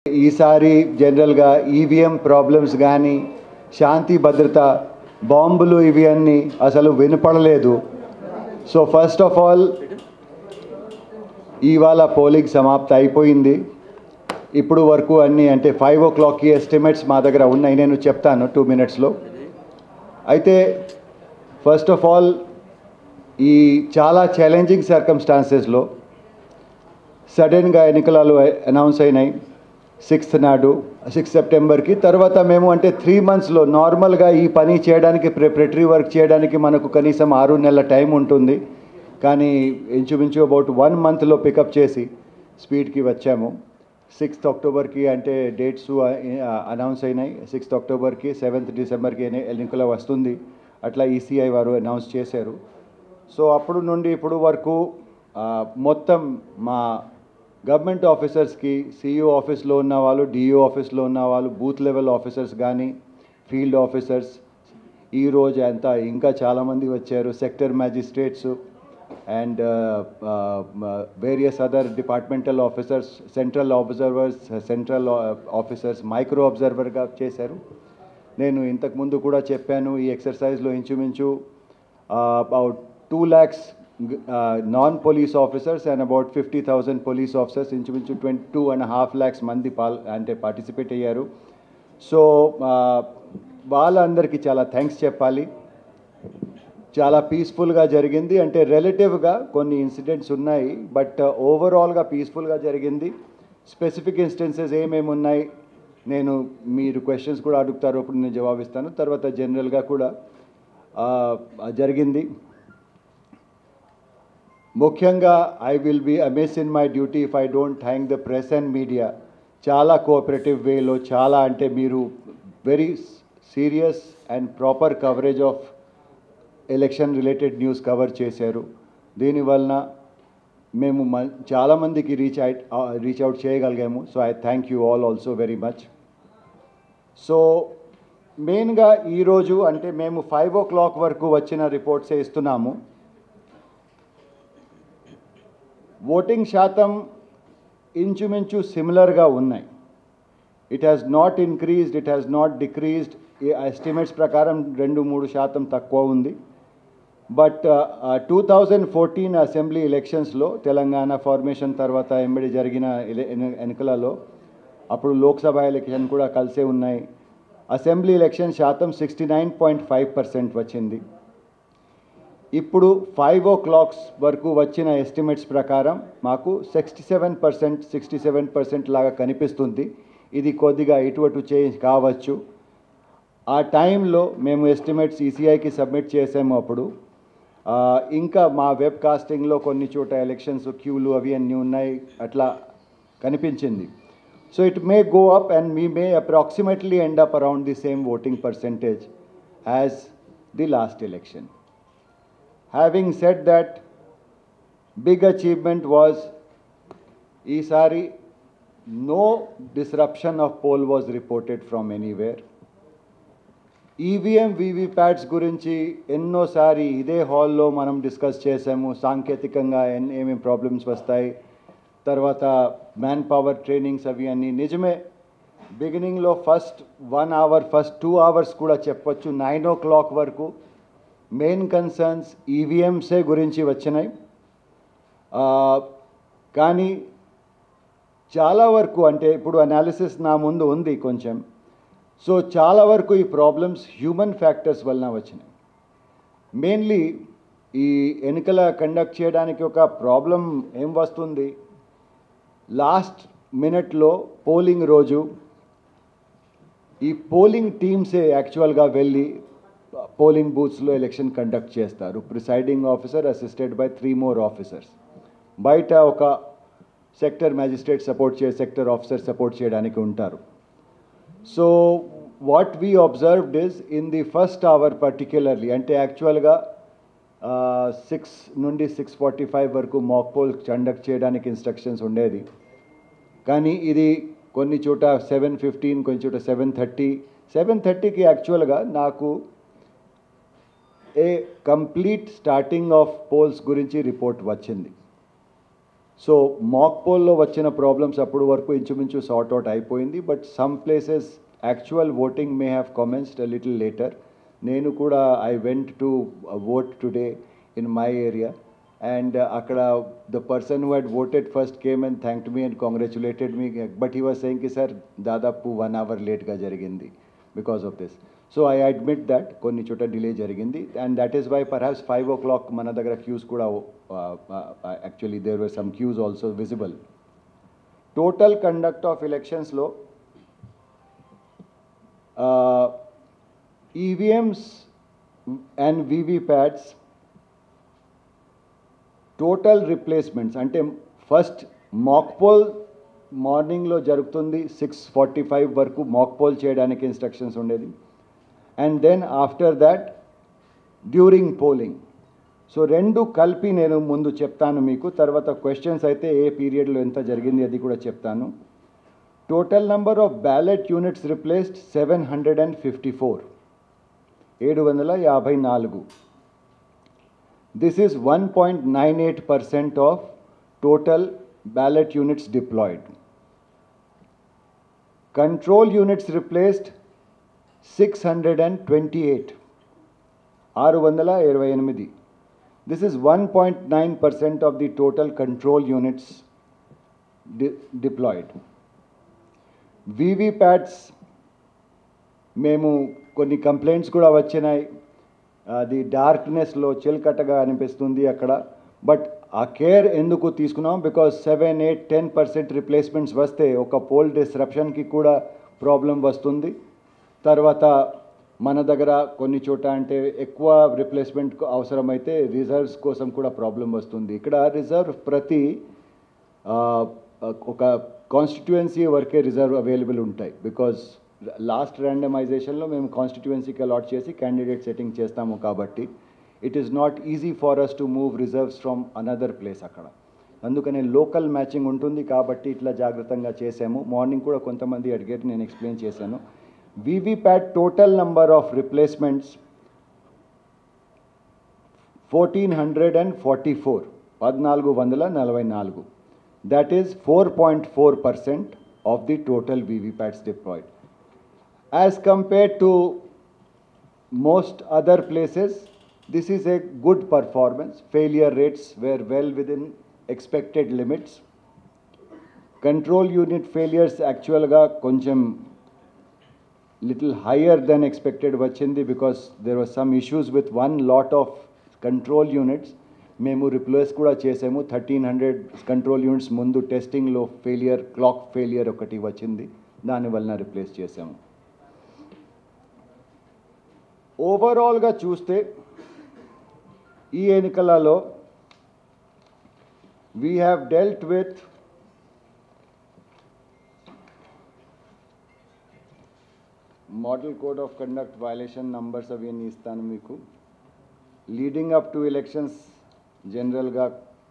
ఈసారి జనరల్గా EVM problems కానీ శాంతి భద్రత బాంబులు ఇవి అన్నీ అసలు వినపడలేదు సో ఫస్ట్ ఆఫ్ ఆల్ ఇవాళ పోలింగ్ సమాప్తి అయిపోయింది ఇప్పుడు వరకు అన్నీ అంటే ఫైవ్ ఓ క్లాక్కి ఎస్టిమేట్స్ మా దగ్గర ఉన్నాయి నేను చెప్తాను టూ మినిట్స్లో అయితే ఫస్ట్ ఆఫ్ ఆల్ ఈ చాలా ఛాలెంజింగ్ సర్కమ్స్టాన్సెస్లో సడన్గా ఎన్నికలు అనౌన్స్ అయినాయి సిక్స్త్ నాడు సిక్స్త్ సెప్టెంబర్కి తర్వాత మేము అంటే త్రీ మంత్స్లో నార్మల్గా ఈ పని చేయడానికి ప్రిపరేటరీ వర్క్ చేయడానికి మనకు కనీసం ఆరు నెలల టైం ఉంటుంది కానీ ఇంచుమించు అబౌట్ వన్ మంత్లో పికప్ చేసి స్పీడ్కి వచ్చాము సిక్స్త్ అక్టోబర్కి అంటే డేట్స్ అనౌన్స్ అయినాయి సిక్స్త్ అక్టోబర్కి సెవెంత్ డిసెంబర్కి ఎన్ని- ఎన్నికల వస్తుంది అట్లా ఈసీఐ వారు అనౌన్స్ చేశారు సో అప్పుడు నుండి ఇప్పుడు వరకు ఆ, మొత్తం మా గవర్నమెంట్ ఆఫీసర్స్కి సిఇఓ ఆఫీస్లో ఉన్న వాళ్ళు డిఓ ఆఫీస్లో ఉన్న వాళ్ళు బూత్ లెవెల్ ఆఫీసర్స్ కానీ ఫీల్డ్ ఆఫీసర్స్ ఈరోజు అంతా ఇంకా చాలామంది వచ్చారు sector magistrates and various other departmental officers central observers central officers micro అబ్జర్వర్గా చేశారు నేను ఇంతకుముందు కూడా చెప్పాను ఈ ఎక్సర్సైజ్లో ఇంచుమించు about two lakhs non police officers and about fifty thousand police officers ఇంచుమించు twenty two and half lakhs మంది పాల్ అంటే పార్టిసిపేట్ అయ్యారు సో వాళ్ళందరికీ చాలా థ్యాంక్స్ చెప్పాలి చాలా పీస్ఫుల్గా జరిగింది అంటే రిలేటివ్గా కొన్ని ఇన్సిడెంట్స్ ఉన్నాయి బట్ ఓవరాల్గా పీస్ఫుల్గా జరిగింది స్పెసిఫిక్ ఇన్స్టెన్సెస్ ఏమేమి ఉన్నాయి నేను మీరు క్వశ్చన్స్ కూడా అడుగుతారు అప్పుడు నేను జవాబిస్తాను తర్వాత జనరల్గా కూడా ఆ, జరిగింది ముఖ్యంగా I will be amiss in my duty if I don't thank the press and media చాలా కోఆపరేటివ్ వేలో చాలా అంటే మీరు very serious and proper coverage of election related news cover చేశారు దీనివలన మేము మ చాలామందికి రీచ్ అవుట్ రీచ్ అవుట్ చేయగలిగాము so I thank you all also very much so మెయిన్గా ఈరోజు అంటే మేము ఫైవ్ ఓ క్లాక్ వరకు వచ్చిన రిపోర్ట్సే ఇస్తున్నాము ఓటింగ్ శాతం ఇంచుమించు సిమిలర్గా ఉన్నాయి it has not increased it has not decreased ఈ ఎస్టిమేట్స్ ప్రకారం రెండు మూడు శాతం తక్కువ ఉంది but two thousand fourteen assembly ఎలక్షన్స్లో తెలంగాణ ఫార్మేషన్ తర్వాత ఎంబడి జరిగిన ఎల- ఎన్ని- ఎన్నికలలో అప్పుడు లోక్సభ ఎలక్షన్ కూడా కలిసే ఉన్నాయి అసెంబ్లీ ఎలక్షన్ శాతం sixty nine point five percent వచ్చింది ఇప్పుడు ఫైవ్ ఓ క్లాక్స్ వరకు వచ్చిన ఎస్టిమేట్స్ ప్రకారం మాకు sixty seven percent sixty seven percent లాగా కనిపిస్తుంది ఇది కొద్దిగా ఇటు అటు చేంజ్ కావచ్చు ఆ టైంలో మేము ఎస్టిమేట్స్ ఈసీఐకి సబ్మిట్ చేసాము అప్పుడు ఆ, ఇంకా మా వెబ్ కాస్టింగ్లో కొన్ని చోట ఎలక్షన్స్ క్యూలు అవి అన్నీ ఉన్నాయి అట్లా కనిపించింది so it may go up and we may approximately end up around the same voting percentage as the last election having set that big achievement was ఈసారి no disruption of poll was reported from anywhere EVM VVPATs గురించి ఎన్నోసారి ఇదే హాల్లో మనం discuss చేసాము సాంకేతికంగా ఎన్ ఏమేమి problems వస్తాయి తర్వాత మ్యాన్ పవర్ ట్రైనింగ్స్ అవి అన్నీ నిజమే బిగినింగ్లో first one hour first two hours కూడా చెప్పొచ్చు నైన్ ఓ క్లాక్ వరకు మెయిన్ కన్సర్న్స్ ఈవీఎంసే గురించి వచ్చినాయి ఆ, కానీ చాలా వరకు అంటే ఇప్పుడు అనాలిసిస్ నా ముందు ఉంది కొంచెం సో చాలా వరకు ఈ ప్రాబ్లమ్స్ హ్యూమన్ ఫ్యాక్టర్స్ వలన వచ్చినాయి మెయిన్లీ ఈ ఎన్నికల కండక్ట్ చేయడానికి ఒక ప్రాబ్లం ఏం వస్తుంది లాస్ట్ మినిట్లో పోలింగ్ రోజు ఈ పోలింగ్ టీమ్సే యాక్చువల్గా వెళ్ళి పోలింగ్ బూత్స్లో ఎలక్షన్ కండక్ట్ చేస్తారు presiding officer assisted by three more officers బయట ఒక సెక్టర్ మ్యాజిస్ట్రేట్ సపోర్ట్ చే సెక్టర్ ఆఫీసర్ సపోర్ట్ చేయడానికి ఉంటారు so what we observed is in the first hour particularly అంటే యాక్చువల్గా సిక్స్ నుండి సిక్స్ ఫార్టీ ఫైవ్ వరకు మాక్ పోల్ కండక్ట్ చేయడానికి ఇన్స్ట్రక్షన్స్ ఉండేది కానీ ఇది కొన్ని చోట సెవెన్ ఫిఫ్టీన్ కొన్ని చోట సెవెన్ థర్టీ సెవెన్ థర్టీకి యాక్చువల్గా నాకు a complete starting of polls గురించి రిపోర్ట్ వచ్చింది సో మాక్ పోల్లో వచ్చిన ప్రాబ్లమ్స్ అప్పుడు వరకు ఇంచుమించు సార్ట్ అవుట్ అయిపోయింది but some places actual voting may have commenced a little later నేను కూడా I went to vote today in my area and అక్కడ the person who had voted first came and thanked me and congratulated me but he was saying కి sir దాదాపు one hour లేట్గా జరిగింది because of this so I admit that కొన్ని చోట delay జరిగింది and that is why perhaps five o'clock మన దగ్గర queues కూడా actually there were some queues also visible total conduct of ఎలక్షన్స్లో EVMs and VVPATs total replacements అంటే first mock poll మార్నింగ్లో జరుగుతుంది సిక్స్ ఫార్టీ ఫైవ్ వరకు mock poll చేయడానికి instructions ఉండేది and then after that during polling so రెండు కలిపి నేను ముందు చెప్తాను మీకు తర్వాత క్వశ్చన్స్ అయితే ఏ పీరియడ్లో ఎంత జరిగింది అది కూడా చెప్తాను total number of ballot units replaced seven hundred and fifty four ఏడు వందల యాభై నాలుగు This is 1.98% of total ballot units deployed. Control units replaced 628. ఆరు వందల ఇరవై ఎనిమిది this is one point nine percent of the total control units deployed VVPATs మేము కొన్ని కంప్లైంట్స్ కూడా వచ్చినాయి అది డార్క్నెస్లో చిలకట్టగా అనిపిస్తుంది అక్కడ బట్ ఆ కేర్ ఎందుకు తీసుకున్నాం because seven eight ten percent replacements వస్తే ఒక పోల్ డిస్రప్షన్కి కూడా ప్రాబ్లం వస్తుంది తర్వాత మన దగ్గర కొన్ని చోట అంటే ఎక్కువ రిప్లేస్మెంట్ అవసరమైతే రిజర్వ్స్ కోసం కూడా ప్రాబ్లం వస్తుంది ఇక్కడ రిజర్వ్ ప్రతి ఆ, ఒక కాన్స్టిట్యుయెన్సీ వరకే రిజర్వ్ అవైలబుల్ ఉంటాయి బికాజ్ లాస్ట్ ర్యాండమైజేషన్లో మేము కాన్స్టిట్యుయెన్సీకి అలాట్ చేసి క్యాండిడేట్ సెట్టింగ్ చేస్తాము కాబట్టి it is not easy for us to move reserves from another place అక్కడ అందుకనే లోకల్ మ్యాచింగ్ ఉంటుంది కాబట్టి ఇట్లా జాగ్రత్తగా చేసాము మార్నింగ్ కూడా కొంతమంది అడిగారు నేను ఎక్స్ప్లెయిన్ చేశాను VVPAT total number of replacements fourteen hundred and forty four పద్నాలుగు వందల నలభై నాలుగు that is four point four percent of the total VVPATs deployed as compared to most other places, this is a good performance. Failure rates were well within expected limits. Control unit failures actualగా కొంచెం little higher than expected వచ్చింది because there was some issues with one lot of control units. మేము replace కూడా చేసాము thirteen hundred control units ముందు టెస్టింగ్లో failure clock failure ఒకటి వచ్చింది దానివలన రిప్లేస్ చేసాము ఓవరాల్గా చూస్తే ఈ ఎన్నికలలో we have dealt with model code of conduct violation numbers అవన్నీ ఇస్తాను మీకు లీడింగ్ అప్ టు ఎలక్షన్స్ జనరల్గా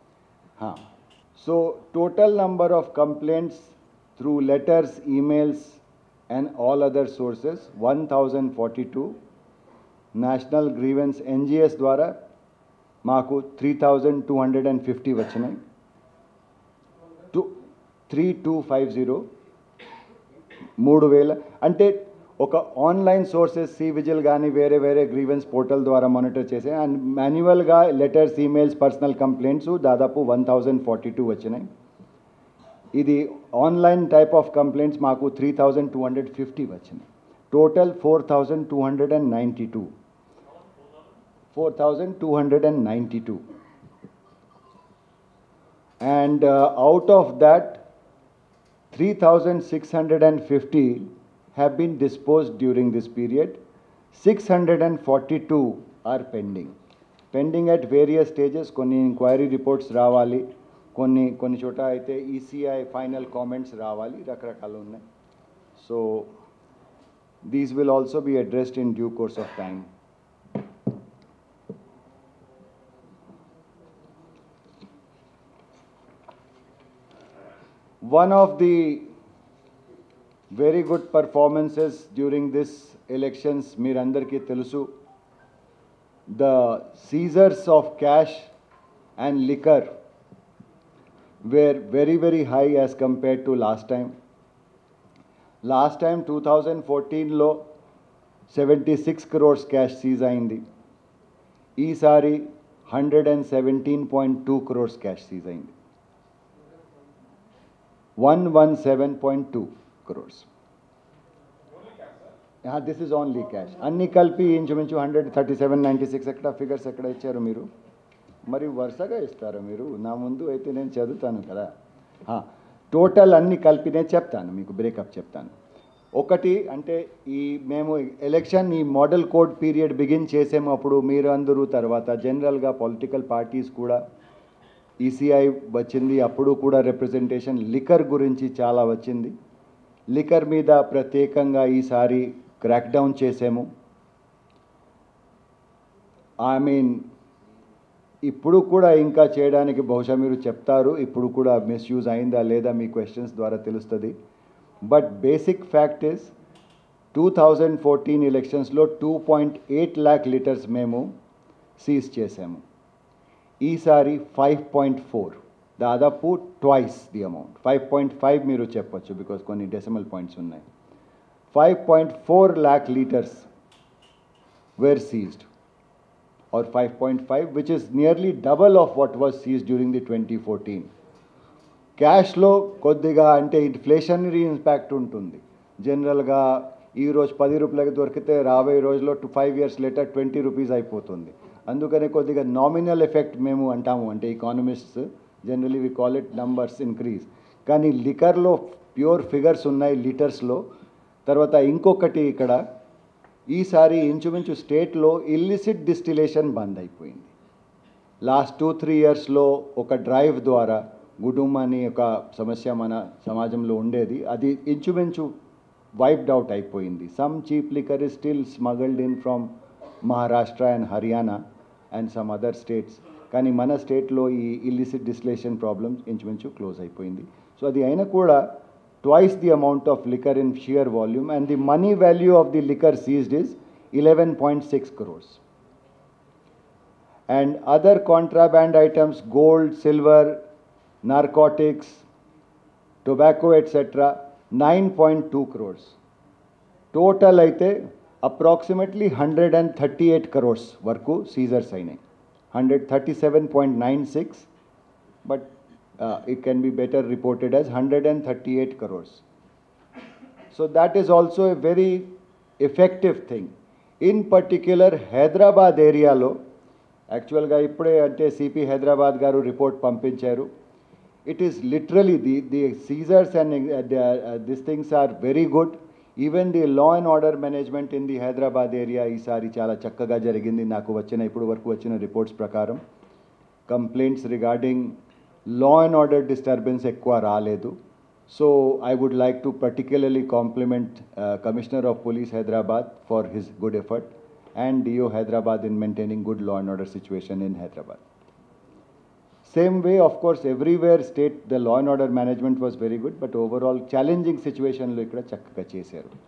so total number of complaints through letters emails and all other sources one thousand forty two national grievance NGS ద్వారా మాకు three thousand two hundred and fifty వచ్చినాయి two three two five zero మూడు వేల అంటే ఒక online sources C vigil కానీ వేరే వేరే గ్రీవెన్స్ పోర్టల్ ద్వారా మానిటర్ చేసే అండ్ మాన్యువల్గా లెటర్స్ ఈమెయిల్స్ పర్సనల్ కంప్లైంట్స్ దాదాపు వన్ థౌజండ్ ఫార్టీ టూ వచ్చినాయి ఇది ఆన్లైన్ టైప్ ఆఫ్ కంప్లైంట్స్ మాకు three thousand two hundred fifty వచ్చినాయి total four thousand two hundred and ninety two four thousand two hundred and ninety two and out of that three thousand six hundred and fifty have been disposed during this period six hundred and forty two are pending pending at various stages కొన్ని enquiry reports రావాలి కొన్ని కొన్ని చోట అయితే ECI final comments రావాలి రకరకాలు ఉన్నాయి so these will also be addressed in due course of time one of the very good performances during this elections మీరందరికీ తెలుసు the seizures of cash and liquor were very, very high as compared to last time. Last time two thousand ఫోర్టీన్లో seventy six crores cash seize అయింది ఈసారి hundred and seventeen point two crores cash seize అయింది one one seven point two crores this is only cash అన్ని కలిపి ఇంచుమించు hundred thirty seven ninety six ఎక్కడ figures ఎక్కడ ఇచ్చారు మీరు మరి వరుసగా ఇస్తారా మీరు నా ముందు అయితే నేను చదువుతాను కదా టోటల్ అన్ని కలిపి నేను చెప్తాను మీకు బ్రేకప్ చెప్తాను ఒకటి అంటే ఈ మేము ఎలక్షన్ ఈ మోడల్ కోడ్ పీరియడ్ బిగిన్ చేసాము అప్పుడు మీరు అందరూ తర్వాత జనరల్గా పొలిటికల్ పార్టీస్ కూడా ఈసీఐ వచ్చింది అప్పుడు కూడా రిప్రజెంటేషన్ లిక్కర్ గురించి చాలా వచ్చింది లిక్కర్ మీద ప్రత్యేకంగా ఈసారి క్రాక్ డౌన్ చేసాము ఐ మీన్ ఇప్పుడు కూడా ఇంకా చేయడానికి బహుశా మీరు చెప్తారు ఇప్పుడు కూడా మిస్యూజ్ అయిందా లేదా మీ క్వశ్చన్స్ ద్వారా తెలుస్తుంది but basic fact is two thousand fourteen ఎలక్షన్స్లో two point eight lakh litres మేము సీజ్ చేసాము ఈసారి ఫైవ్ పాయింట్ ఫోర్ దాదాపు twice the amount five point five మీరు చెప్పొచ్చు బికాస్ కొన్ని డెసిమల్ పాయింట్స్ ఉన్నాయి five point four lakh litres were seized or 5.5 which is nearly double of what was seized during the 2014 క్యాష్లో కొద్దిగా అంటే ఇన్ఫ్లేషనరీ ఇంపాక్ట్ ఉంటుంది జనరల్గా ఈ రోజు పది రూపాయలకి దొరికితే రాబోయే రోజులో two five years later twenty rupees అయిపోతుంది అందుకని కొద్దిగా నామినల్ ఎఫెక్ట్ మేము అంటాము అంటే economists generally we call it numbers increase కానీ లికర్లో ప్యూర్ ఫిగర్స్ ఉన్నాయి లీటర్స్లో తర్వాత ఇంకొకటి ఇక్కడ ఈసారి ఇంచుమించు స్టేట్లో ఇల్లిసిట్ డిస్టిలేషన్ బంద్ అయిపోయింది లాస్ట్ టూ త్రీ ఇయర్స్లో ఒక డ్రైవ్ ద్వారా గుడుం అని ఒక సమస్య మన సమాజంలో ఉండేది అది ఇంచుమించు వైప్డ్ అవుట్ అయిపోయింది some cheap liquor is still smuggled in from Maharashtra and Haryana and some other states కానీ మన స్టేట్లో ఈ ఇల్లిసిట్ డిస్టిలేషన్ ప్రాబ్లమ్ ఇంచుమించు క్లోజ్ అయిపోయింది సో అది అయినా కూడా twice the amount of liquor in sheer volume and the money value of the liquor seized is 11.6 crores. And other contraband items, gold, silver, narcotics, tobacco, etc., 9.2 crores. Total అయితే approximately hundred and thirty eight crores వరకు seizures అయినాయి hundred thirty seven point nine six but uh, it can be better reported as 138 crores. So that is also a very effective thing. In particular, Hyderabad ఏరియాలో యాక్చువల్గా ఇప్పుడే అంటే CP Hyderabad గారు report పంపించారు it is literally the the seizures and this things are very good even the law and order management in the Hyderabad area ఈసారి చాలా చక్కగా జరిగింది నాకు వచ్చిన ఇప్పుడు వరకు వచ్చిన రిపోర్ట్స్ ప్రకారం complaints regarding law and order disturbance ఎక్కువ రాలేదు so I would like to particularly compliment commissioner of police Hyderabad for his good effort and DO Hyderabad in maintaining good law and order situation in Hyderabad same way of course everywhere state the law and order management was very good but overall challenging సిచ్యువేషన్లో ఇక్కడ చక్కగా చేశారు